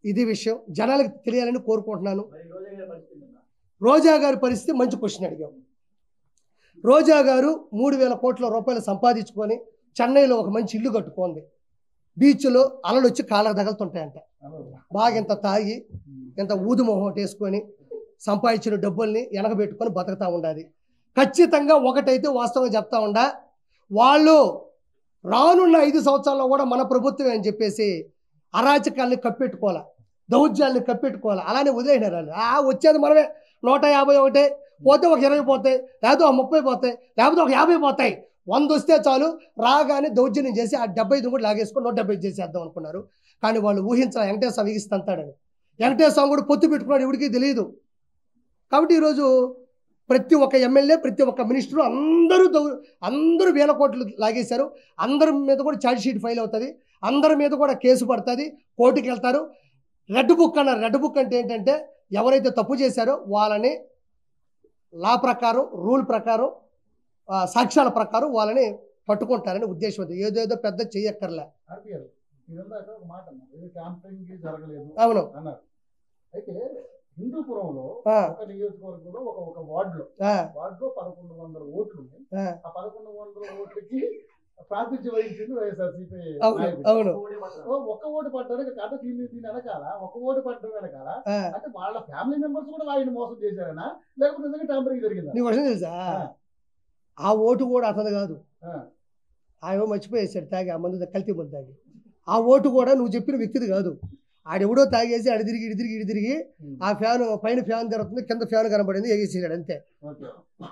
ఇది విషయం జనాలకు తెలియాలని కోరుకుంటున్నాను రోజా గారి పరిస్థితి మంచి క్వశ్చన్ అడిగాం రోజా గారు మూడు వేల కోట్ల రూపాయలు సంపాదించుకొని చెన్నైలో ఒక మంచి ఇల్లు కట్టుకుంది బీచ్లో అలలు వచ్చి కాళ్ళకు తగులుతుంటాయంట బాగా ఇంత తాగి ఇంత ఊదు మొహం ఒకటి వేసుకొని సంపాదించిన డబ్బుల్ని వెనకబెట్టుకొని బతుకుతూ ఉండాలి ఖచ్చితంగా ఒకటైతే వాస్తవం చెప్తా ఉండా వాళ్ళు రానున్న ఐదు సంవత్సరాల్లో కూడా మన ప్రభుత్వమే అని చెప్పేసి అరాచకాల్ని కప్పెట్టుకోవాలి దౌర్జాల్ని కప్పెట్టుకోవాలి అలానే వదిలేసినారు వాళ్ళు ఆ వచ్చేది మనమే నూట యాభై ఒకటే పోతే ఒక ఇరవై పోతాయి లేకపోతే ఒక ముప్పై పోతాయి లేకపోతే ఒక యాభై పోతాయి వంద వస్తే చాలు రాగానే దౌర్జన్యం చేసి ఆ డెబ్బై ఐదు కూడా లాగేసుకొని నూట డెబ్బై ఐదు చేసేద్దాం అనుకున్నారు కానీ వాళ్ళు ఊహించాలి వెంకటేశ్వర స్వామి ఇస్తాంతాడని వెంకటేశ్వర స్వామి కూడా పొత్తు పెట్టుకున్నాడు ఎవరికి తెలియదు కాబట్టి ఈరోజు ప్రతి ఒక్క ఎమ్మెల్యే ప్రతి ఒక్క మినిస్టరు అందరూ దౌ అందరూ వేల కోట్లు లాగేశారు అందరి మీద కూడా ఛార్జ్ షీట్ ఫైల్ అవుతుంది అందరి మీద కూడా కేసు పడుతుంది కోర్టుకి వెళ్తారు రెడ్ బుక్ అన్నారు రెడ్ బుక్ అంటే ఏంటంటే ఎవరైతే తప్పు చేశారో వాళ్ళని లా ప్రకారం రూల్ ప్రకారం ఆ, సాక్ష్యాల ప్రకారం వాళ్ళని పట్టుకుంటారని ఉద్దేశం ఉంది ఏదేదో పెద్ద చెయ్యక్కర్లే ఆర్పిఎల్ మీరందాక ఒక మాట అన్నారు ఇది క్యాంపింగ్ జరగలేదు అవును అన్నారు అయితే హిందూపురంలో ఆ, ఒక నియోజకవర్గంలో ఒక ఒక వార్డులో ఆ, వార్డులో పదకొండు వందల ఓట్లు ఉన్నాయి ఆ, ఆ పదకొండు వందల ఓట్లకి ప్రాతినిధ్యం వహించింది వైఎస్ఆర్సీపీ అవును నాయకుడు. అవును ఓ, ఒక్క ఓటు పడ్డానికి కథ దీన్ని దీని వెనకాల ఒక ఓటు పడ్డం వెనకాల ఆ, అంటే వాళ్ళ ఫ్యామిలీ మెంబర్స్ కూడా ఆయన మోసం చేశారనా లేకపోతే నిజంగా టాంపరింగ్ జరిగిందా నీకు విషయం తెలుసా ఆ ఓటు కూడా అతను కాదు ఆ. ఆయన మర్చిపోయేసాడు తాగి ఆ మందు కల్తీ మందు తాగి ఆ ఓటు కూడా నువ్వు చెప్పిన వ్యక్తిది కాదు ఆడెవడో తాగేసి ఆడ తిరిగి ఇడి తిరిగి ఇడి తిరిగి ఉమ్. ఆ ఫ్యాన్ పైన ఫ్యాన్ జరుగుతుంది కింద ఫ్యాన్ కనబడింది ఎగేసాడు అంతే ఓకే